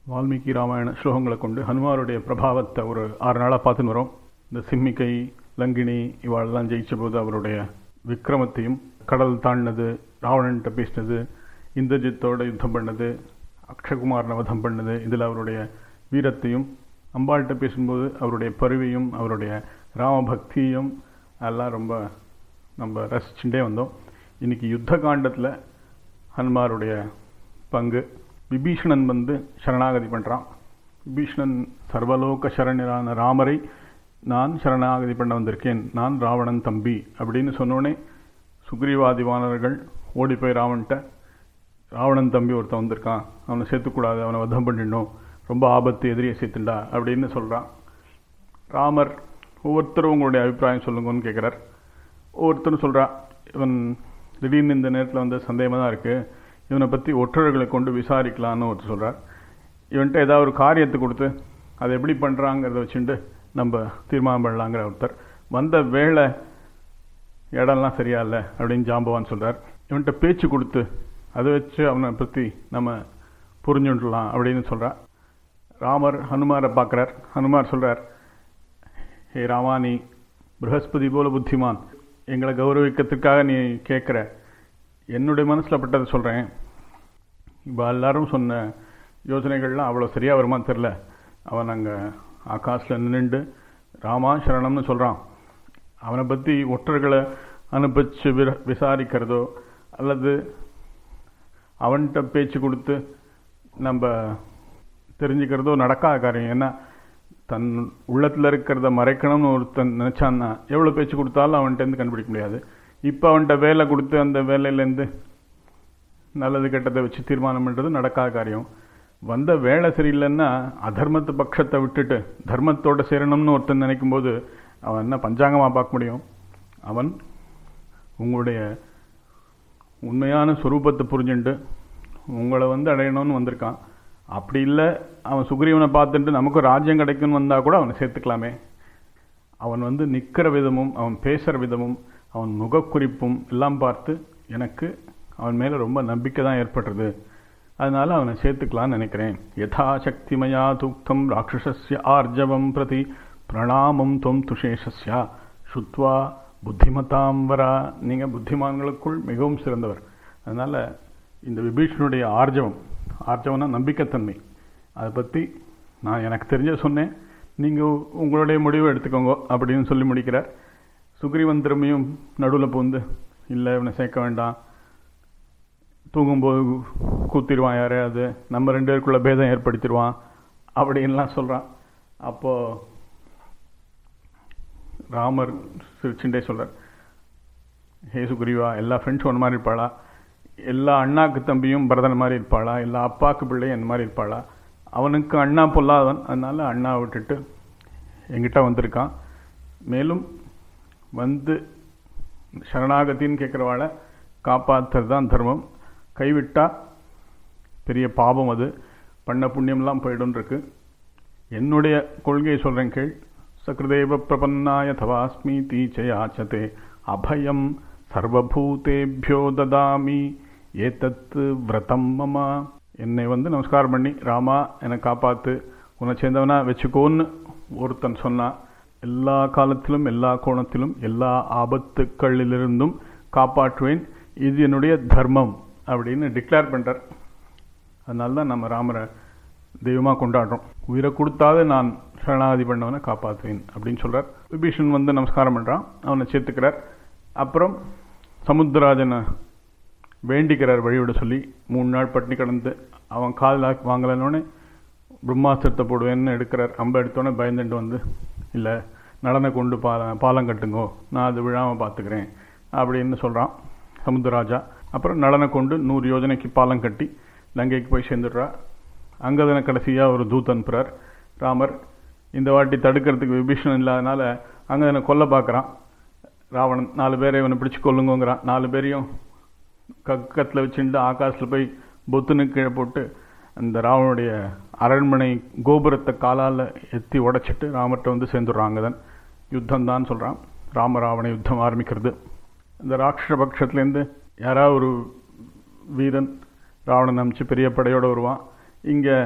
வால்மீகி ராமாயண ஸ்லோகங்களை கொண்டு ஹனுமாருடைய பிரபாவத்தை ஒரு ஆறு நாளாக பார்த்துன்னு வரோம் இந்த சிம்மிக்கை லங்கினி இவாளெல்லாம் ஜெயிச்ச போது அவருடைய விக்ரமத்தையும் கடல் தாண்டினது ராவணன்ட்ட பேசினது இந்திரஜித்தோட யுத்தம் பண்ணது அக்ஷகுமாரனை வதம் பண்ணது இதில் அவருடைய வீரத்தையும் அம்பாள்கிட்ட பேசும்போது அவருடைய பருவையும் அவருடைய ராமபக்தியும் அதெல்லாம் ரொம்ப நம்ம ரசிச்சுட்டே வந்தோம் இன்னைக்கு யுத்த காண்டத்தில் ஹனுமாருடைய பங்கு விபீஷணன் வந்து சரணாகதி பண்ணுறான் விபீஷணன் சர்வலோக சரணியரான ராமரை நான் சரணாகதி பண்ண வந்திருக்கேன் நான் ராவணன் தம்பி அப்படின்னு சொன்னோடனே சுக்ரீவாதி வானர்கள் ஓடி போய் ராவன்கிட்ட ராவணன் தம்பி ஒருத்தன் வந்திருக்கான் அவனை சேர்த்துக்கூடாது அவனை வதம் பண்ணிடணும் ரொம்ப ஆபத்து எதிரியை சேர்த்துண்டா அப்படின்னு சொல்கிறான் ராமர் ஒவ்வொருத்தரும் உங்களுடைய அபிப்பிராயம் சொல்லுங்கன்னு கேட்குறார் ஒவ்வொருத்தரும் சொல்கிறா இவன் திடீர்னு இந்த நேரத்தில் வந்து சந்தேகமாக தான் இருக்குது இவனை பற்றி ஒற்றர்களை கொண்டு விசாரிக்கலான்னு ஒருத்தர் சொல்கிறார் இவன்கிட்ட ஏதாவது ஒரு காரியத்தை கொடுத்து அதை எப்படி பண்ணுறாங்கிறத வச்சுட்டு நம்ம தீர்மானம் பண்ணலாங்கிற ஒருத்தர் வந்த வேலை இடம்லாம் சரியா இல்லை அப்படின்னு ஜாம்பவான் சொல்கிறார் இவன்கிட்ட பேச்சு கொடுத்து அதை வச்சு அவனை பற்றி நம்ம புரிஞ்சுடலாம் அப்படின்னு சொல்கிறார் ராமர் ஹனுமாரை பார்க்குறார் ஹனுமார் சொல்கிறார் ஹே ராமா நீ ப்ரஹஸ்பதி போல புத்திமான் எங்களை கௌரவிக்கிறதுக்காக நீ கேட்குற என்னுடைய மனசில் பட்டதை சொல்கிறேன் இப்போ எல்லாரும் சொன்ன யோசனைகள்லாம் அவ்வளோ சரியாக வருமான்னு தெரில அவன் அங்கே ஆகாஷில் நின்றுண்டு ராமா சரணம்னு சொல்கிறான் அவனை பற்றி ஒற்றர்களை அனுப்பிச்சு விர விசாரிக்கிறதோ அல்லது அவன்கிட்ட பேச்சு கொடுத்து நம்ம தெரிஞ்சுக்கிறதோ நடக்காத காரியம் ஏன்னா தன் உள்ளத்தில் இருக்கிறத மறைக்கணும்னு ஒருத்தன் நினச்சான்னா எவ்வளோ பேச்சு கொடுத்தாலும் அவன்கிட்டருந்து கண்டுபிடிக்க முடியாது இப்போ அவன்கிட்ட வேலை கொடுத்து அந்த வேலையிலேருந்து நல்லது கெட்டதை வச்சு தீர்மானம் பண்ணுறது நடக்காத காரியம் வந்த வேலை சரியில்லைன்னா அதர்மத்து பட்சத்தை விட்டுட்டு தர்மத்தோட சேரணும்னு ஒருத்தன் நினைக்கும் போது அவன் என்ன பஞ்சாங்கமாக பார்க்க முடியும் அவன் உங்களுடைய உண்மையான சுரூபத்தை புரிஞ்சுண்டு உங்களை வந்து அடையணும்னு வந்திருக்கான் அப்படி இல்லை அவன் சுக்ரீவனை பார்த்துட்டு நமக்கு ராஜ்யம் கிடைக்கும்னு வந்தால் கூட அவனை சேர்த்துக்கலாமே அவன் வந்து நிற்கிற விதமும் அவன் பேசுகிற விதமும் அவன் முகக்குறிப்பும் எல்லாம் பார்த்து எனக்கு அவன் மேலே ரொம்ப நம்பிக்கை தான் ஏற்படுறது அதனால் அவனை சேர்த்துக்கலான்னு நினைக்கிறேன் யதாசக்திமயா தூக்தம் ராட்சசஸ்ய ஆர்ஜவம் பிரதி பிரணாமம் தொம் துஷேஷஸ்யா சுத்வா புத்திமதாம் வரா நீங்கள் புத்திமான்களுக்குள் மிகவும் சிறந்தவர் அதனால் இந்த விபீஷனுடைய ஆர்ஜவம் ஆர்ஜவம்னா நம்பிக்கைத்தன்மை அதை பற்றி நான் எனக்கு தெரிஞ்ச சொன்னேன் நீங்கள் உங்களுடைய முடிவை எடுத்துக்கோங்க அப்படின்னு சொல்லி முடிக்கிறார் சுக்ரீவன் திரும்பியும் நடுவில் பூந்து இல்லை இவனை சேர்க்க வேண்டாம் தூங்கும்போது கூத்திடுவான் யாரையாவது நம்ம ரெண்டு பேருக்குள்ள பேதம் ஏற்படுத்திடுவான் அப்படின்லாம் சொல்கிறான் அப்போது ராமர் சிரிச்சுட்டே சொல்கிறார் ஹே சுக்ரீவா எல்லா ஃப்ரெண்ட்ஸும் ஒன்று மாதிரி இருப்பாளா எல்லா அண்ணாக்கு தம்பியும் பரதன் மாதிரி இருப்பாளா எல்லா அப்பாவுக்கு பிள்ளையும் அந்த மாதிரி இருப்பாளா அவனுக்கு அண்ணா பொல்லாதவன் அதனால் அண்ணா விட்டுட்டு எங்கிட்ட வந்திருக்கான் மேலும் வந்து சரணாகத்தின்னு கேட்குறவாளை காப்பாற்றுறது தான் தர்மம் கைவிட்டா பெரிய பாபம் அது பண்ண புண்ணியம்லாம் போயிடும் இருக்கு என்னுடைய கொள்கையை சொல்கிறேன் கேள் சக்ருதேவ பிரபன்னாய தவாஸ்மி தீச்சயாச்சதே அபயம் சர்வபூதேபியோ ததாமி ஏதத்து விரதம் மமா என்னை வந்து நமஸ்காரம் பண்ணி ராமா என்னை காப்பாற்று உன்னை சேர்ந்தவனா வச்சுக்கோன்னு ஒருத்தன் சொன்னான் எல்லா காலத்திலும் எல்லா கோணத்திலும் எல்லா ஆபத்துக்களிலிருந்தும் காப்பாற்றுவேன் இது என்னுடைய தர்மம் அப்படின்னு டிக்ளேர் பண்ணுறார் அதனால தான் நம்ம ராமரை தெய்வமாக கொண்டாடுறோம் உயிரை கொடுத்தாது நான் சரணாகதி பண்ணவனை காப்பாற்றுவேன் அப்படின்னு சொல்கிறார் விபீஷன் வந்து நமஸ்காரம் பண்ணுறான் அவனை சேர்த்துக்கிறார் அப்புறம் சமுத்திரராஜனை வேண்டிக்கிறார் வழிவிட சொல்லி மூணு நாள் பட்டினி கடந்து அவன் கால் வாங்கலன்னொடனே பிரம்மாஸ்திரத்தை போடுவேன்னு எடுக்கிறார் அம்பை எடுத்தோடனே பயந்துட்டு வந்து இல்லை நடனை கொண்டு பால பாலம் கட்டுங்கோ நான் அது விழாமல் பார்த்துக்கிறேன் அப்படின்னு சொல்கிறான் சமுத்திரராஜா அப்புறம் நலனை கொண்டு நூறு யோஜனைக்கு பாலம் கட்டி லங்கைக்கு போய் சேர்ந்துடுறா அங்கே தானே கடைசியாக ஒரு தூத் அனுப்புகிறார் ராமர் இந்த வாட்டி தடுக்கிறதுக்கு விபீஷணன் இல்லாதனால அங்கே தானே கொல்ல பார்க்குறான் ராவணன் நாலு பேரை இவனை பிடிச்சி கொல்லுங்கோங்கிறான் நாலு பேரையும் கக்கத்தில் வச்சுட்டு ஆகாசில் போய் பொத்துன்னு கீழே போட்டு அந்த ராவனுடைய அரண்மனை கோபுரத்தை காலால் எத்தி உடைச்சிட்டு ராமர்கிட்ட வந்து சேர்ந்துடுறாங்க தான் யுத்தம் தான் சொல்கிறான் ராமராவண யுத்தம் ஆரம்பிக்கிறது இந்த ராட்சச பட்சத்துலேருந்து யாராவது ஒரு வீரன் ராவணன் அமிச்சு பெரிய படையோடு வருவான் இங்கே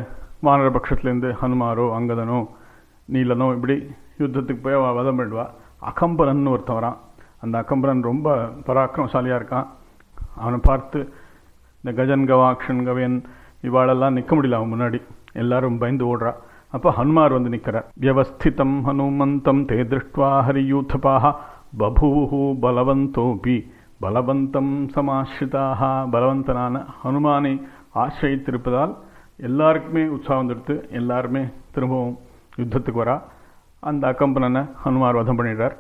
வானர பட்சத்துலேருந்து ஹனுமாரோ அங்கதனோ நீலனோ இப்படி யுத்தத்துக்கு போய் அவ வதம் பண்ணிடுவா அகம்பரன் ஒருத்தன் வரான் அந்த அகம்பரன் ரொம்ப பராக்கிரமசாலியாக இருக்கான் அவனை பார்த்து இந்த கஜன் கவாக்ஷன் கவியன் இவாளெல்லாம் நிற்க முடியல அவன் முன்னாடி எல்லாரும் பயந்து ஓடுறா அப்போ ஹனுமார் வந்து நிற்கிறார் வியவஸ்திதம் ஹனுமந்தம் தே திருஷ்டுவா ஹரியூத்தபாக பபூஹு பலவந்தோபி பலவந்தம் சமாஸ்ரிதாக பலவந்தனான ஹனுமானை ஆசிரியத்திருப்பதால் எல்லாருக்குமே உற்சாகம் வந்துடுத்து எல்லாருமே திரும்பவும் யுத்தத்துக்கு வரா அந்த அக்கம்பனனை ஹனுமார் வதம் பண்ணிடுறார்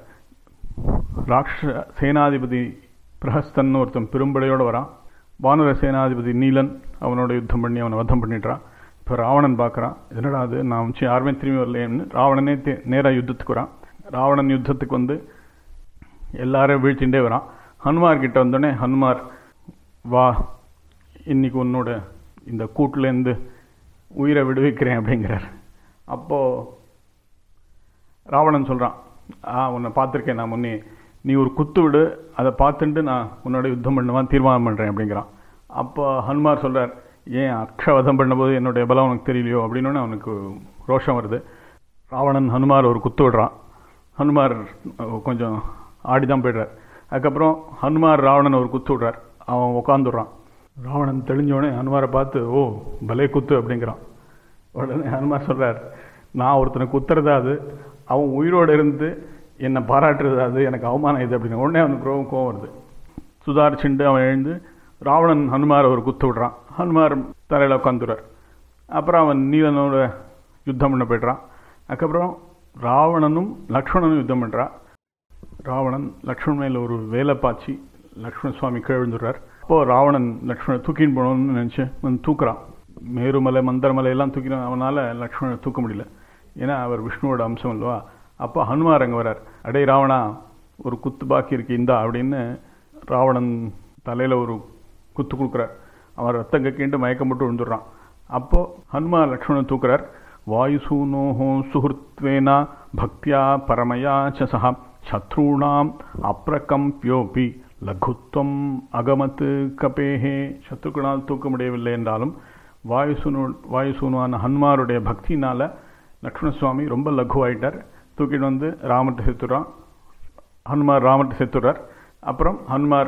ராட்ச சேனாதிபதி பிரஹஸ்தன் ஒருத்தன் பெரும்படையோடு வரான் வானர சேனாதிபதி நீலன் அவனோட யுத்தம் பண்ணி அவனை வதம் பண்ணிடுறான் இப்போ ராவணன் பார்க்குறான் என்னடா அது நான் வச்சு யாருமே திரும்பி வரலையேன்னு ராவணனே தே நேராக யுத்தத்துக்கு வரான் ராவணன் யுத்தத்துக்கு வந்து எல்லாரும் வீழ்த்திண்டே வரான் ஹனுமார் கிட்ட வந்தோடனே ஹனுமார் வா இன்னைக்கு உன்னோட இந்த கூட்டிலேருந்து உயிரை விடுவிக்கிறேன் அப்படிங்கிறார் அப்போது ராவணன் சொல்கிறான் ஆ உன்னை பார்த்துருக்கேன் நான் முன்னே நீ ஒரு குத்து விடு அதை பார்த்துட்டு நான் உன்னோட யுத்தம் பண்ணுவான் தீர்மானம் பண்ணுறேன் அப்படிங்கிறான் அப்போ ஹனுமார் சொல்கிறார் ஏன் அக்ஷவதம் பண்ணும்போது என்னுடைய பலம் உனக்கு தெரியலையோ அப்படின்னு அவனுக்கு ரோஷம் வருது ராவணன் ஹனுமார் ஒரு குத்து விடுறான் ஹனுமார் கொஞ்சம் ஆடி தான் போய்டுறார் அதுக்கப்புறம் ஹனுமார் ராவணன் ஒரு குத்து விடுறார் அவன் உட்காந்துடுறான் ராவணன் தெளிஞ்சோடனே ஹனுமாரை பார்த்து ஓ பலே குத்து அப்படிங்கிறான் உடனே ஹனுமார் சொல்கிறார் நான் ஒருத்தனை குத்துறதா அது அவன் உயிரோடு இருந்து என்னை பாராட்டுறது அது எனக்கு அவமானம் இது அப்படின்னு உடனே அவனுக்கு ரொம்ப கோவம் வருது சுதாரிச்சுண்டு அவன் எழுந்து ராவணன் ஹனுமாரை ஒரு குத்து விடுறான் ஹனுமார் தலையில் உட்காந்துறார் அப்புறம் அவன் நீலனோட யுத்தம் பண்ண போய்ட்றான் அதுக்கப்புறம் ராவணனும் லக்ஷ்மணனும் யுத்தம் பண்ணுறான் ராவணன் லக்ஷ்மணன் மேல ஒரு வேலை பாய்ச்சி லக்ஷ்மண சுவாமி கிழந்துடுறார் அப்போது ராவணன் லக்ஷ்மணன் தூக்கின்னு போகணும்னு நினச்சி வந்து தூக்குறான் மேருமலை மந்தரமலை எல்லாம் தூக்கின அவனால் லக்ஷ்மணனை தூக்க முடியல ஏன்னா அவர் விஷ்ணுவோட அம்சம் இல்லவா அப்போ ஹனுமார் அங்கே வரார் அடே ராவணா ஒரு குத்து பாக்கி இருக்கு இந்தா அப்படின்னு ராவணன் தலையில் ஒரு குத்து கொடுக்குறார் அவன் ரத்தம் கக்கிண்டு மயக்கம் போட்டு விழுந்துடுறான் அப்போது ஹனுமார் லக்ஷ்மணன் தூக்குறார் வாயுசூனோஹோ சுஹൃத்வேனா பக்தியா பரமயா ச சஹா சத்ருணாம் அப்ரகம்பியோபி லகுத்வம் அகமத்து கபேஹே சத்ருக்களால் தூக்க முடியவில்லை என்றாலும் வாயுசூனு வாயுசூனுவான ஹனுமாருடைய பக்தினால் லக்ஷ்மணசுவாமி ரொம்ப லகுவாயிட்டார் தூக்கிட்டு வந்து ராமர்கிட்ட சேர்த்துறான் ஹனுமார் ராமர்கிட்ட சேர்த்துறார் அப்புறம் ஹனுமார்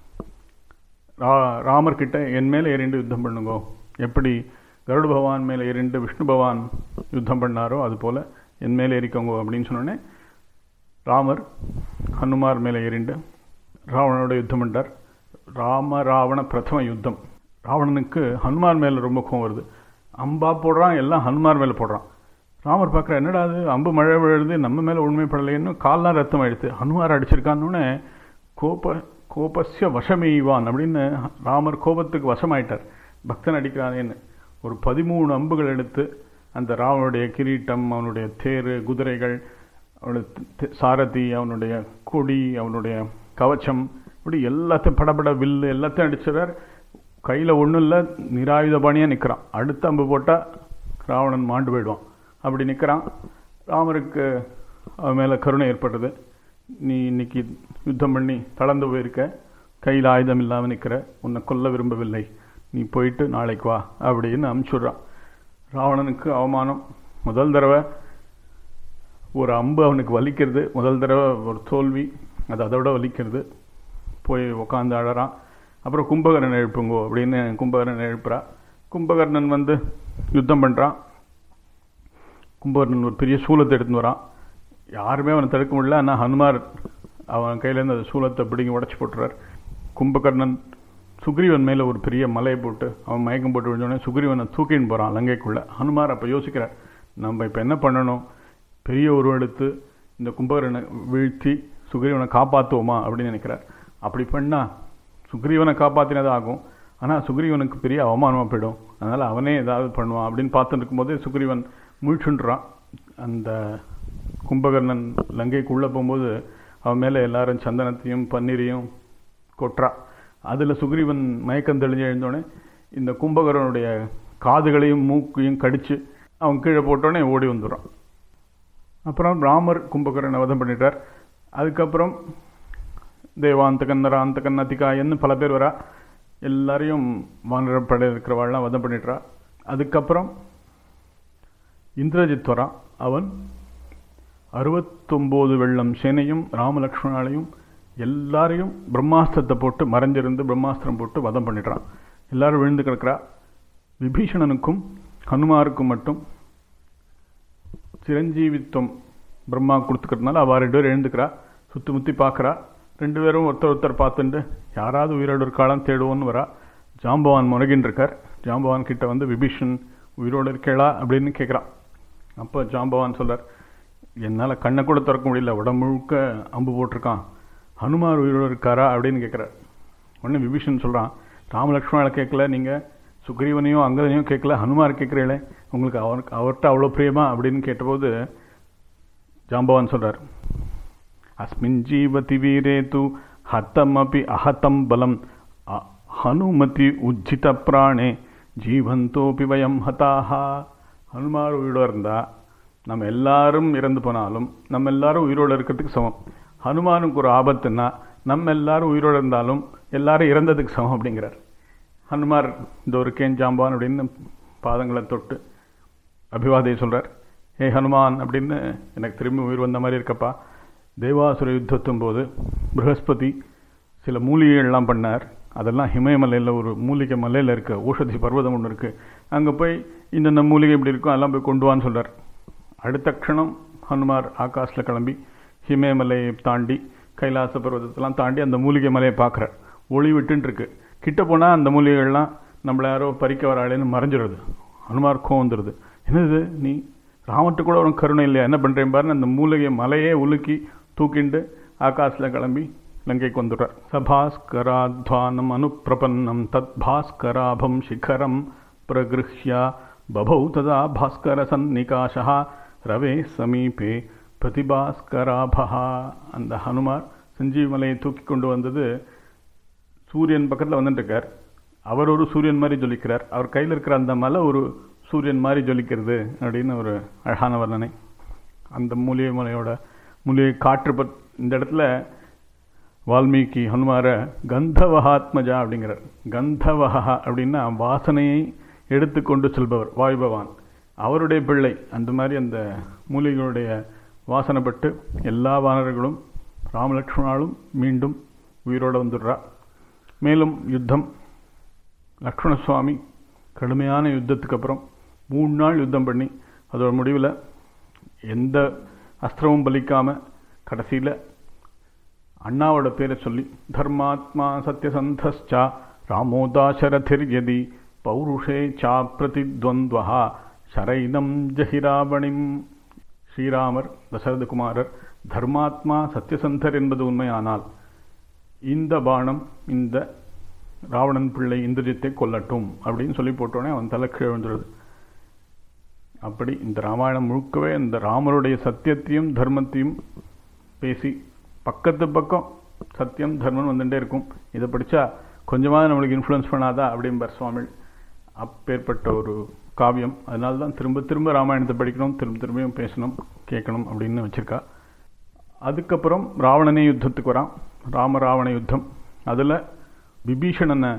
ரா ராமர்கிட்ட என் மேலே எரிண்டு யுத்தம் பண்ணுங்கோ எப்படி கருட பகவான் மேலே எரிண்டு விஷ்ணு பகவான் யுத்தம் பண்ணாரோ அதுபோல் என் மேலே எரிக்கோங்க அப்படின்னு சொன்னோடனே ராமர் ஹனுமார் மேலே எரிண்டு ராவணனோட யுத்தம் பண்ணார் ராம ராவண பிரதம யுத்தம் ராவணனுக்கு ஹனுமார் மேலே ரொம்ப கோவம் வருது அம்பா போடுறான் எல்லாம் ஹனுமார் மேலே போடுறான் ராமர் பார்க்குற என்னடா அது அம்பு மழை விழுது நம்ம மேலே உண்மைப்படலைன்னு கால்லாம் ரத்தம் ஆயிடுத்து ஹனுமார் அடிச்சிருக்கான்னு கோப கோபஸ்ய வசமெய்வான் அப்படின்னு ராமர் கோபத்துக்கு வசமாயிட்டார் பக்தன் அடிக்கிறானேன்னு ஒரு பதிமூணு அம்புகள் எடுத்து அந்த ராவனுடைய கிரீட்டம் அவனுடைய தேர் குதிரைகள் அவனுடைய சாரதி அவனுடைய கொடி அவனுடைய கவச்சம் இப்படி எல்லாத்தையும் படபட வில்லு எல்லாத்தையும் அடிச்சிடறார் கையில் ஒன்றும் இல்லை நிராயுதபாணியாக நிற்கிறான் அடுத்த அம்பு போட்டால் ராவணன் மாண்டு போயிடுவான் அப்படி நிற்கிறான் ராமருக்கு அவன் மேலே கருணை ஏற்பட்டது நீ இன்னைக்கு யுத்தம் பண்ணி தளர்ந்து போயிருக்க கையில் ஆயுதம் இல்லாமல் நிற்கிற உன்னை கொல்ல விரும்பவில்லை நீ போயிட்டு நாளைக்கு வா அப்படின்னு அனுப்பிச்சுட்றான் ராவணனுக்கு அவமானம் முதல் தடவை ஒரு அம்பு அவனுக்கு வலிக்கிறது முதல் தடவை ஒரு தோல்வி அது அதோட வலிக்கிறது போய் உக்காந்து அழறான் அப்புறம் கும்பகர்ணன் எழுப்புங்கோ அப்படின்னு கும்பகர்ணன் எழுப்புறா கும்பகர்ணன் வந்து யுத்தம் பண்ணுறான் கும்பகர்ணன் ஒரு பெரிய சூலத்தை எடுத்துன்னு வரான் யாருமே அவனை தடுக்க முடியல ஆனால் ஹனுமார் அவன் கையிலேருந்து அந்த சூலத்தை பிடிங்கி உடச்சி போட்டுறார் கும்பகர்ணன் சுக்ரீவன் மேலே ஒரு பெரிய மலையை போட்டு அவன் மயக்கம் போட்டு விழுந்தோடனே சுக்ரீவனை தூக்கின்னு போகிறான் லங்கைக்குள்ளே ஹனுமார் அப்போ யோசிக்கிறார் நம்ம இப்போ என்ன பண்ணணும் பெரிய உருவம் எடுத்து இந்த கும்பகரனை வீழ்த்தி சுக்ரீவனை காப்பாற்றுவோமா அப்படின்னு நினைக்கிறார் அப்படி பண்ணால் சுக்ரீவனை காப்பாற்றினது ஆகும் ஆனால் சுக்ரீவனுக்கு பெரிய அவமானமாக போயிடும் அதனால் அவனே ஏதாவது பண்ணுவான் அப்படின்னு பார்த்துட்டு இருக்கும்போதே சுக்ரீவன் முழிச்சுன்றான் அந்த கும்பகர்ணன் லங்கைக்குள்ளே போகும்போது அவன் மேலே எல்லாரும் சந்தனத்தையும் பன்னீரையும் கொட்டுறா அதில் சுக்ரீவன் மயக்கம் தெளிஞ்சு எழுந்தோடனே இந்த கும்பகரனுடைய காதுகளையும் மூக்கையும் கடித்து அவன் கீழே போட்டோடனே ஓடி வந்துடுறான் அப்புறம் ராமர் கும்பகரனை வதம் பண்ணிட்டார் அதுக்கப்புறம் தேவாந்தகன் நராந்தகன் அதிகாயன்னு பல பேர் வரா எல்லாரையும் வானரப்படை இருக்கிறவாள்லாம் வதம் பண்ணிட்டுறா அதுக்கப்புறம் இந்திரஜித் வரான் அவன் அறுபத்தொம்போது வெள்ளம் சேனையும் ராமலக்ஷ்மணாலையும் எல்லாரையும் பிரம்மாஸ்திரத்தை போட்டு மறைஞ்சிருந்து பிரம்மாஸ்திரம் போட்டு வதம் பண்ணிடுறான் எல்லாரும் விழுந்து கிடக்கிறா விபீஷணனுக்கும் ஹனுமாருக்கும் மட்டும் சிரஞ்சீவித்துவம் பிரம்மா கொடுத்துக்கிறதுனால அவள் ரெண்டு பேரும் எழுந்துக்கிறா சுற்றி முற்றி பார்க்குறா ரெண்டு பேரும் ஒருத்தர் ஒருத்தர் பார்த்துட்டு யாராவது உயிரோடு இருக்காளான்னு தேடுவோன்னு வரா ஜாம்பவான் முனகின்னு இருக்கார் ஜாம்பவான் கிட்ட வந்து விபீஷன் உயிரோடு இருக்கேளா அப்படின்னு கேட்குறான் அப்போ ஜாம்பவான் சொல்றார் என்னால் கண்ணை கூட திறக்க முடியல உடம்பு முழுக்க அம்பு போட்டிருக்கான் ஹனுமார் உயிரோடு இருக்காரா அப்படின்னு கேட்குறார் உடனே விபீஷன் சொல்கிறான் ராமலக்ஷ்மணால கேட்கல நீங்கள் சுக்ரீவனையும் அங்கதனையும் கேட்கல ஹனுமார் கேட்குறீங்களே உங்களுக்கு அவருக்கு அவர்கிட்ட அவ்வளோ பிரியமா அப்படின்னு கேட்டபோது ஜாம்பவான் சொல்கிறார் அஸ்மின் ஜீவதி வீரே து ஹத்தம் அப்பி அஹத்தம் பலம் அ- ஹனுமதி உஜ்ஜித பிராணே ஜீவந்தோபி வயம் ஹதாஹா ஹனுமார் உயிரோடு இருந்தால் நம்ம எல்லாரும் இறந்து போனாலும் நம்ம எல்லாரும் உயிரோடு இருக்கிறதுக்கு சமம் ஹனுமானுக்கு ஒரு ஆபத்துன்னா நம்ம எல்லாரும் உயிரோடு இருந்தாலும் எல்லாரும் இறந்ததுக்கு சமம் அப்படிங்கிறார் ஹனுமார் இந்த ஒரு கேன் ஜாம்பான் அப்படின்னு பாதங்களை தொட்டு அபிவாதையை சொல்றார் ஏ ஹனுமான் அப்படின்னு எனக்கு திரும்பி உயிர் வந்த மாதிரி இருக்கப்பா தேவாசுர யுத்தத்தும் போது ப்ரஹஸ்பதி சில மூலிகைகள்லாம் பண்ணார் அதெல்லாம் ஹிமயமலையில் ஒரு மூலிகை மலையில் இருக்க ஓஷதி பர்வதம் ஒன்று இருக்குது அங்கே போய் இந்தந்த மூலிகை இப்படி இருக்கும் அதெல்லாம் போய் கொண்டு வான்னு சொல்றார் அடுத்த க்ஷணம் ஹனுமார் ஆகாஷில் கிளம்பி ஹிமயமலையை தாண்டி கைலாச பர்வதத்தெல்லாம் தாண்டி அந்த மூலிகை மலையை பார்க்குறார் ஒளி விட்டுன்னு இருக்கு கிட்ட போனால் அந்த மூலிகைகள்லாம் நம்மளை யாரோ பறிக்க வராளேன்னு மறைஞ்சிடுறது ஹனுமார் கோவம் வந்துடுது என்னது நீ ராமட்டு கூட உனக்கு கருணை இல்லையா என்ன பண்ணுறேன் பாருன்னு அந்த மூலிகை மலையே உலுக்கி தூக்கிண்டு ஆகாசில் கிளம்பி லங்கைக்கு வந்துடுறார் சபாஸ்கராத்வானம் அனுப்பிரபன்னம் தத் பாஸ்கராபம் சிகரம் பிரகிருஹ்யா பபௌ ததா பாஸ்கர சந்நிகாஷா ரவே சமீபே பிரதிபாஸ்கராபஹா அந்த ஹனுமார் சஞ்சீவ் மலையை தூக்கி கொண்டு வந்தது சூரியன் பக்கத்தில் வந்துட்டு இருக்கார் அவர் ஒரு சூரியன் மாதிரி ஜொலிக்கிறார் அவர் கையில் இருக்கிற அந்த மலை ஒரு சூரியன் மாதிரி ஜொலிக்கிறது அப்படின்னு ஒரு அழகான வர்ணனை அந்த மூலிகை மலையோட மூலிகை காற்று பத் இந்த இடத்துல வால்மீகி ஹனுமார கந்தவஹாத்மஜா அப்படிங்கிறார் கந்தவஹா அப்படின்னா வாசனையை எடுத்துக்கொண்டு செல்பவர் வாயுபவான் அவருடைய பிள்ளை அந்த மாதிரி அந்த மூலிகைகளுடைய வாசனைப்பட்டு எல்லா வானர்களும் ராமலக்ஷ்மணாலும் மீண்டும் உயிரோடு வந்துடுறா மேலும் யுத்தம் லக்ஷ்மண சுவாமி கடுமையான யுத்தத்துக்கு அப்புறம் மூணு நாள் யுத்தம் பண்ணி அதோட முடிவில் எந்த அஸ்திரமும் பலிக்காம கடைசியில் அண்ணாவோட பேரை சொல்லி தர்மாத்மா சத்யசந்தஸ்சா ராமோதாசரதிர் யதி பௌருஷே சா பிரதித்வந்த்வஹா சரைனம் ஜஹிராவணிம் ஸ்ரீராமர் தசரதகுமாரர் தர்மாத்மா சத்யசந்தர் என்பது உண்மையானால் இந்த பானம் இந்த ராவணன் பிள்ளை இந்திரஜித்தை கொல்லட்டும் அப்படின்னு சொல்லி போட்டோன்னே அவன் தலை கீழே விழுந்துருது அப்படி இந்த ராமாயணம் முழுக்கவே இந்த ராமருடைய சத்தியத்தையும் தர்மத்தையும் பேசி பக்கத்து பக்கம் சத்தியம் தர்மம் வந்துட்டே இருக்கும் இதை படித்தா கொஞ்சமாவது நம்மளுக்கு இன்ஃப்ளூயன்ஸ் பண்ணாதா அப்படிம்பார் சுவாமி அப்பேற்பட்ட ஒரு காவியம் அதனால தான் திரும்ப திரும்ப ராமாயணத்தை படிக்கணும் திரும்ப திரும்பியும் பேசணும் கேட்கணும் அப்படின்னு வச்சிருக்கா அதுக்கப்புறம் ராவணனே யுத்தத்துக்கு வரான் ராமராவண யுத்தம் அதில் விபீஷணனை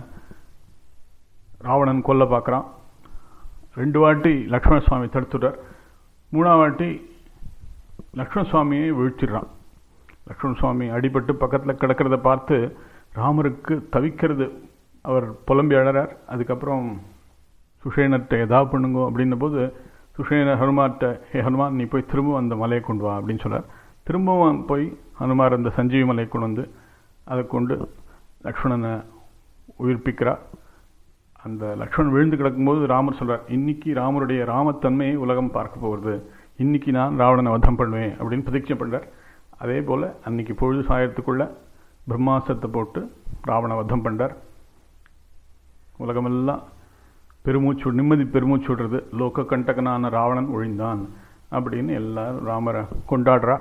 ராவணன் கொல்ல பார்க்குறான் ரெண்டு வாட்டி லக்ஷ்மண சுவாமி தடுத்துடுறார் மூணாம் வாட்டி லக்ஷ்மண சுவாமியை வீழ்த்திடுறான் லக்ஷ்மண சுவாமி அடிபட்டு பக்கத்தில் கிடக்கிறத பார்த்து ராமருக்கு தவிக்கிறது அவர் புலம்பி அழறார் அதுக்கப்புறம் சுஷேனர்கிட்ட ஏதாவது பண்ணுங்க அப்படின்ன போது சுஷேனர் ஹனுமார்கிட்ட ஹே ஹனுமான் நீ போய் திரும்ப அந்த மலையை கொண்டு வா அப்படின்னு சொல்றார் திரும்பவும் போய் ஹனுமார் அந்த சஞ்சீவி மலையை கொண்டு வந்து அதை கொண்டு லக்ஷ்மணனை உயிர்ப்பிக்கிறார் அந்த லக்ஷ்மணன் விழுந்து கிடக்கும்போது ராமர் சொல்றார் இன்னைக்கு ராமருடைய ராமத்தன்மையை உலகம் பார்க்க போகிறது இன்னைக்கு நான் ராவணனை வதம் பண்ணுவேன் அப்படின்னு பிரதிஜை பண்றார் அதே போல அன்னைக்கு பொழுது சாயத்துக்குள்ள பிரம்மாசத்தை போட்டு ராவண வதம் பண்றார் உலகமெல்லாம் பெருமூச்சு நிம்மதி பெருமூச்சு விடுறது லோக கண்டகனான ராவணன் ஒழிந்தான் அப்படின்னு எல்லாரும் ராமரை கொண்டாடுறா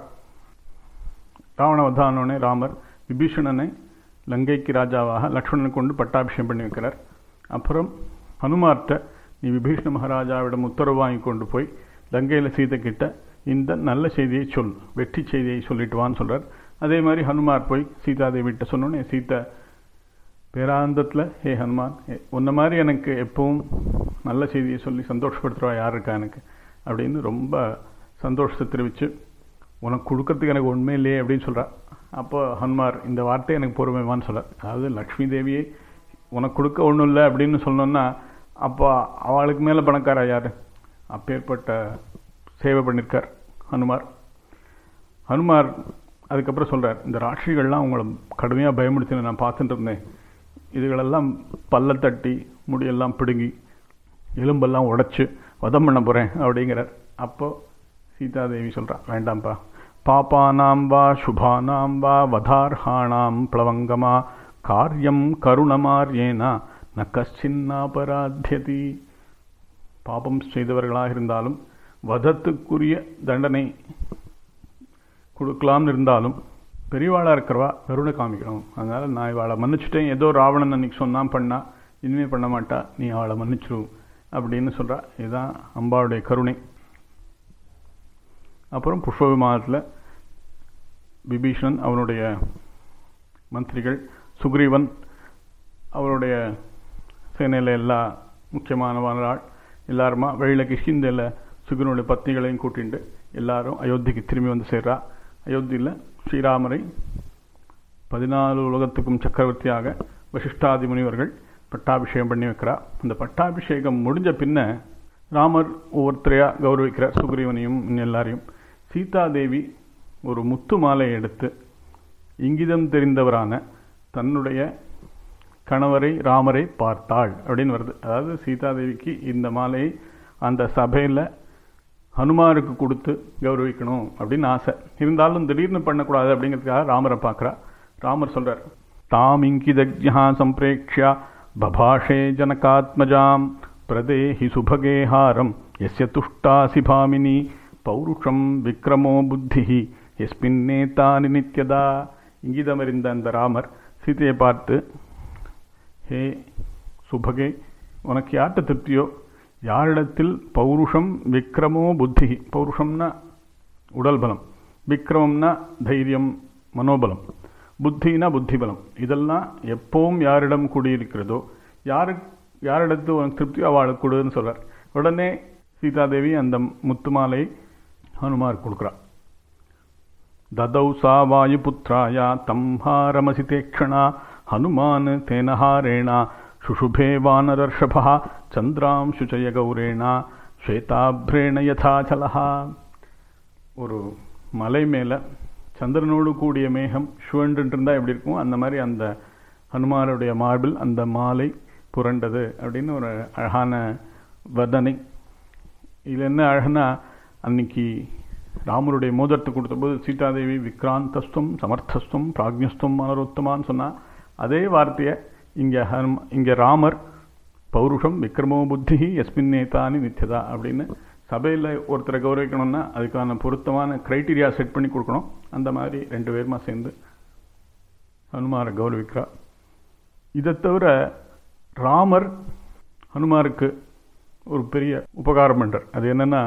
ராவண வதானோடனே ராமர் விபீஷணனை லங்கைக்கு ராஜாவாக லக்ஷ்மணனை கொண்டு பட்டாபிஷேகம் பண்ணி வைக்கிறார் அப்புறம் ஹனுமார்ட்ட நீ விபீஷண மகாராஜாவிடம் உத்தரவு வாங்கி கொண்டு போய் லங்கையில் சீதை கிட்ட இந்த நல்ல செய்தியை சொல் வெற்றி செய்தியை சொல்லிட்டு வான்னு சொல்றார் அதே மாதிரி ஹனுமார் போய் சீதாதேவிட்ட சொன்னோன்னே சீதா பேராந்தத்தில் ஹே ஹனுமான் உன்ன மாதிரி எனக்கு எப்பவும் நல்ல செய்தியை சொல்லி சந்தோஷப்படுத்துகிறவா யார் இருக்கா எனக்கு அப்படின்னு ரொம்ப சந்தோஷத்தை தெரிவித்து உனக்கு கொடுக்கறதுக்கு எனக்கு உண்மை இல்லையே அப்படின்னு சொல்கிறா அப்போ ஹனுமார் இந்த வார்த்தை எனக்கு பொறுமைவான்னு சொல்ல அதாவது லக்ஷ்மி தேவியே உனக்கு கொடுக்க ஒன்றும் இல்லை அப்படின்னு சொன்னோன்னா அப்போ அவளுக்கு மேலே பணக்காரா யார் அப்பேற்பட்ட சேவை பண்ணியிருக்கார் ஹனுமார் ஹனுமார் அதுக்கப்புறம் சொல்கிறார் இந்த ராட்சிகள்லாம் உங்களை கடுமையாக பயமுடுத்தின நான் பார்த்துட்டு இருந்தேன் இதுகளெல்லாம் பல்ல தட்டி முடியெல்லாம் பிடுங்கி எலும்பெல்லாம் உடைச்சு வதம் பண்ண போகிறேன் அப்படிங்கிறார் அப்போது சீதாதேவி சொல்கிறா வேண்டாம்ப்பா பாப்பானாம் வா சுபானாம் வா வதார்ஹாணாம் பிளவங்கமா காரியம் கருணமார்யேனா ந கஷ்டின்னாபராத்தியதி பாபம் செய்தவர்களாக இருந்தாலும் வதத்துக்குரிய தண்டனை கொடுக்கலாம்னு இருந்தாலும் பெரியவாளாக இருக்கிறவா கருணை காமிக்கணும் அதனால் நான் இவாளை மன்னிச்சுட்டேன் ஏதோ ராவணன் அன்னைக்கு சொன்னான் பண்ணா இனிமேல் பண்ண மாட்டா நீ அவளை மன்னிச்சிரு அப்படின்னு சொல்கிறா இதுதான் அம்பாவுடைய கருணை அப்புறம் புஷ்ப விமானத்தில் விபீஷணன் அவனுடைய மந்திரிகள் சுக்ரீவன் அவருடைய சேனையில் எல்லா முக்கியமானவர்கள் எல்லாருமா வெளியில் கிஷ்கிந்தையில் சுக்ரனுடைய பத்னிகளையும் கூட்டிட்டு எல்லாரும் அயோத்திக்கு திரும்பி வந்து சேர்றா அயோத்தியில் ஸ்ரீராமரை பதினாலு உலகத்துக்கும் சக்கரவர்த்தியாக வசிஷ்டாதி முனிவர்கள் பட்டாபிஷேகம் பண்ணி வைக்கிறா அந்த பட்டாபிஷேகம் முடிஞ்ச பின்ன ராமர் ஒவ்வொருத்தரையாக கௌரவிக்கிறார் சுக்ரீவனையும் எல்லாரையும் சீதாதேவி ஒரு முத்து மாலையை எடுத்து இங்கிதம் தெரிந்தவரான தன்னுடைய கணவரை ராமரை பார்த்தாள் அப்படின்னு வருது அதாவது சீதாதேவிக்கு இந்த மாலையை அந்த சபையில் ஹனுமாருக்கு கொடுத்து கௌரவிக்கணும் அப்படின்னு ஆசை இருந்தாலும் திடீர்னு பண்ணக்கூடாது அப்படிங்கிறதுக்காக ராமரை பார்க்குறா ராமர் சொல்கிறார் தாம் இங்கிதஜா சம்பிரேக்ஷா பபாஷே ஜனகாத்மஜாம் பிரதேஹி சுபகே ஹாரம் எஸ்ய துஷ்டாசி பாமினி பௌருஷம் விக்ரமோ புத்தி எஸ்மின்னேதானி நித்யதா இங்கிதமறிந்த அந்த ராமர் சீதையை பார்த்து ஹே சுபகே உனக்கு யார்கிட்ட திருப்தியோ யாரிடத்தில் பௌருஷம் விக்ரமோ புத்தி பௌருஷம்னா உடல் பலம் விக்ரமம்னா தைரியம் மனோபலம் புத்தினா புத்திபலம் இதெல்லாம் எப்பவும் யாரிடம் கூடியிருக்கிறதோ யாரு யாரிடத்து உனக்கு திருப்தியோ அவளுக்கு கொடுன்னு சொல்கிறார் உடனே சீதாதேவி அந்த முத்துமாலை ஹனுமார் கொடுக்குறா ததௌ சா வாயுபுத்திராயா தம்ஹாரமசிதேக்ஷணா ஹனுமான் தேனஹாரேணா சுஷுபே வானரர்ஷபா சந்திராம்சுச்சய கௌரேணா ஸ்வேதாப்ரேண யதாச்சலஹா ஒரு மலை மேலே சந்திரனோடு கூடிய மேகம் சுவன்று இருந்தால் எப்படி இருக்கும் அந்த மாதிரி அந்த ஹனுமாருடைய மார்பில் அந்த மாலை புரண்டது அப்படின்னு ஒரு அழகான வதனை இதில் என்ன அழகுனா அன்னைக்கு ராமருடைய மோதத்தை கொடுத்தபோது சீதாதேவி விக்ராந்தஸ்துவம் சமர்த்தஸ்துவம் பிராக்ஞஸ்துவம் மனரோத்தமான்னு சொன்னால் அதே வார்த்தையை இங்கே ஹனும இங்கே ராமர் பௌருஷம் விக்ரமோ புத்தி எஸ்மின் நேதானி நித்தியதா அப்படின்னு சபையில் ஒருத்தரை கௌரவிக்கணும்னா அதுக்கான பொருத்தமான க்ரைட்டீரியா செட் பண்ணி கொடுக்கணும் அந்த மாதிரி ரெண்டு பேருமா சேர்ந்து ஹனுமாரை கௌரவிக்கிறா இதை தவிர ராமர் ஹனுமாருக்கு ஒரு பெரிய உபகாரம் பண்ணுறார் அது என்னென்னா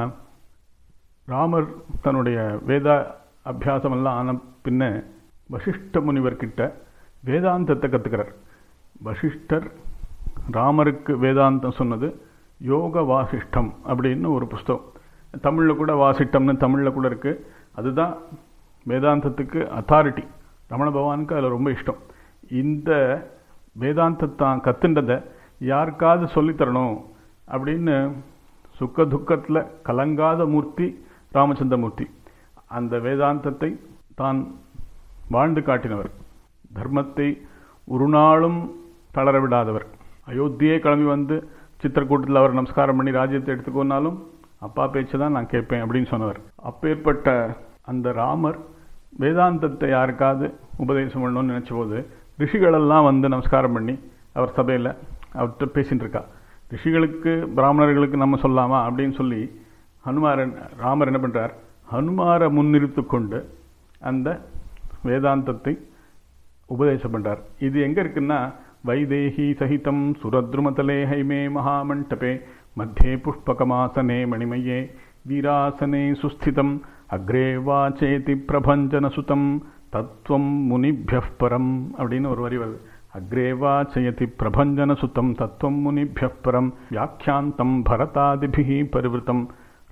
ராமர் தன்னுடைய வேத அபியாசமெல்லாம் ஆன பின்ன வசிஷ்ட முனிவர்கிட்ட வேதாந்தத்தை கற்றுக்கிறார் வசிஷ்டர் ராமருக்கு வேதாந்தம் சொன்னது யோக வாசிஷ்டம் அப்படின்னு ஒரு புஸ்தகம் தமிழில் கூட வாசிட்டம்னு தமிழில் கூட இருக்குது அதுதான் வேதாந்தத்துக்கு அத்தாரிட்டி ரமண பகவானுக்கு அதில் ரொம்ப இஷ்டம் இந்த வேதாந்தத்தான் கத்துன்றதை யாருக்காவது சொல்லித்தரணும் அப்படின்னு சுக்க துக்கத்தில் கலங்காத மூர்த்தி ராமச்சந்திரமூர்த்தி அந்த வேதாந்தத்தை தான் வாழ்ந்து காட்டினவர் தர்மத்தை ஒரு நாளும் தளர விடாதவர் அயோத்தியே கிளம்பி வந்து சித்திரக்கூட்டத்தில் அவர் நமஸ்காரம் பண்ணி ராஜ்யத்தை எடுத்துக்கோனாலும் அப்பா பேச்சு தான் நான் கேட்பேன் அப்படின்னு சொன்னவர் அப்பேற்பட்ட அந்த ராமர் வேதாந்தத்தை யாருக்காவது உபதேசம் பண்ணணும்னு நினச்ச போது ரிஷிகளெல்லாம் வந்து நமஸ்காரம் பண்ணி அவர் சபையில் அவர்கிட்ட பேசிகிட்டு இருக்கா ரிஷிகளுக்கு பிராமணர்களுக்கு நம்ம சொல்லாமா அப்படின்னு சொல்லி ஹனுமாரன் ராமர் என்ன பண்ணுறார் ஹனுமாரை முன்னிறுத்து கொண்டு அந்த வேதாந்தத்தை உபதேசம் பண்ணுறார் இது எங்கே இருக்குன்னா வைதேகி சகிதம் சுரத்ருமதலே ஹைமே மகாமண்டபே மத்தியே புஷ்பகமாசனே மணிமயே வீராசனே சுஸ்திதம் அக்ரே வாச்சேதி பிரபஞ்சனசுதம் தத்துவம் முனிபிய பரம் அப்படின்னு ஒரு வரி வருது அக்ரே வாச்சயதி பிரபஞ்சனசுதம் தத்துவம் முனிபிய பரம் வியாக்கியாந்தம் பரதாதிபிகி பரிவிருத்தம்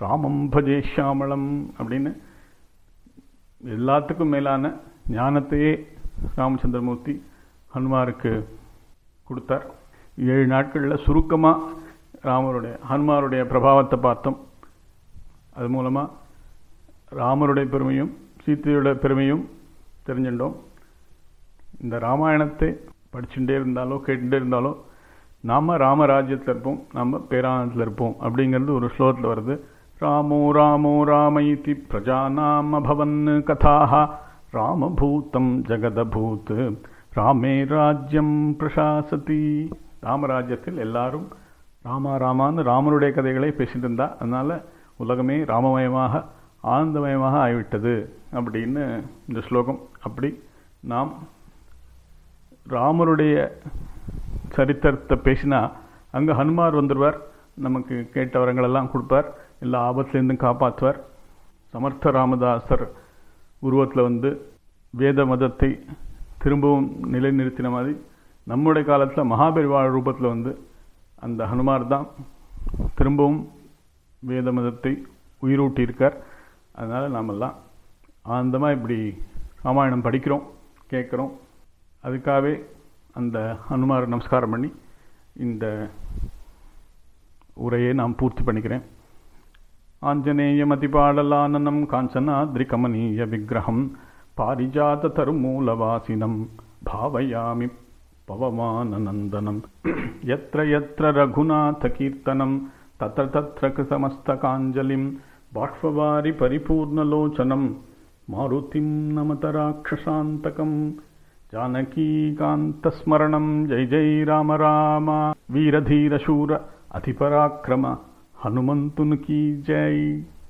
ராமம் பஜே ஷியாமளம் அப்படின்னு எல்லாத்துக்கும் மேலான ஞானத்தையே ராமச்சந்திரமூர்த்தி ஹனுமாருக்கு கொடுத்தார் ஏழு நாட்களில் சுருக்கமாக ராமருடைய ஹனுமாருடைய பிரபாவத்தை பார்த்தோம் அது மூலமாக ராமருடைய பெருமையும் சீத்தையோட பெருமையும் தெரிஞ்சுட்டோம் இந்த ராமாயணத்தை படிச்சுட்டே இருந்தாலோ கேட்டுட்டே இருந்தாலோ நாம் ராமராஜ்யத்தில் இருப்போம் நம்ம பேரானத்தில் இருப்போம் அப்படிங்கிறது ஒரு ஸ்லோகத்தில் வருது ராமோ ராமோ ராமைதி பிரஜாநாம பவன் கதாக ராமபூதம் ஜெகதபூத் ராமே ராஜ்யம் பிரசாசதி ராமராஜ்யத்தில் எல்லாரும் ராமா ராமான்னு ராமனுடைய கதைகளை பேசிட்டு இருந்தா அதனால உலகமே ராமமயமாக ஆனந்தமயமாக ஆகிவிட்டது அப்படின்னு இந்த ஸ்லோகம் அப்படி நாம் ராமருடைய சரித்திரத்தை பேசினா அங்கே ஹனுமார் வந்துடுவார் நமக்கு கேட்ட வரங்களெல்லாம் கொடுப்பார் எல்லா ஆபத்துலேருந்தும் காப்பாற்றுவார் சமர்த்த ராமதாசர் உருவத்தில் வந்து வேத மதத்தை திரும்பவும் நிலைநிறுத்தின மாதிரி நம்முடைய காலத்தில் மகாபெரிவாழ் ரூபத்தில் வந்து அந்த ஹனுமார் தான் திரும்பவும் வேத மதத்தை உயிரூட்டியிருக்கார் அதனால் நாமெல்லாம் ஆனந்தமாக இப்படி ராமாயணம் படிக்கிறோம் கேட்குறோம் அதுக்காகவே அந்த ஹனுமார் நமஸ்காரம் பண்ணி இந்த உரையை நான் பூர்த்தி பண்ணிக்கிறேன் ஆஞ்சநேயமதிபாடலானனம் காஞ்சனாத்ரிகமனீய விக்கிரகம் பாரிஜாத தருமூலவாசினம் பாவயாமி பவமானநந்தனம் यत्र यत्र रघुनाथकीर्तनं तत्र तत्र कृतमस्तकाञ्जलिं बाष्पवारि परिपूर्णलोचनं मारुतिं नमत राक्षसान्तकम् जानकीकान्तस्मरणं जय जय राम राम वीरधीरशूर अतिपराक्रम हनुमन्तुन की जय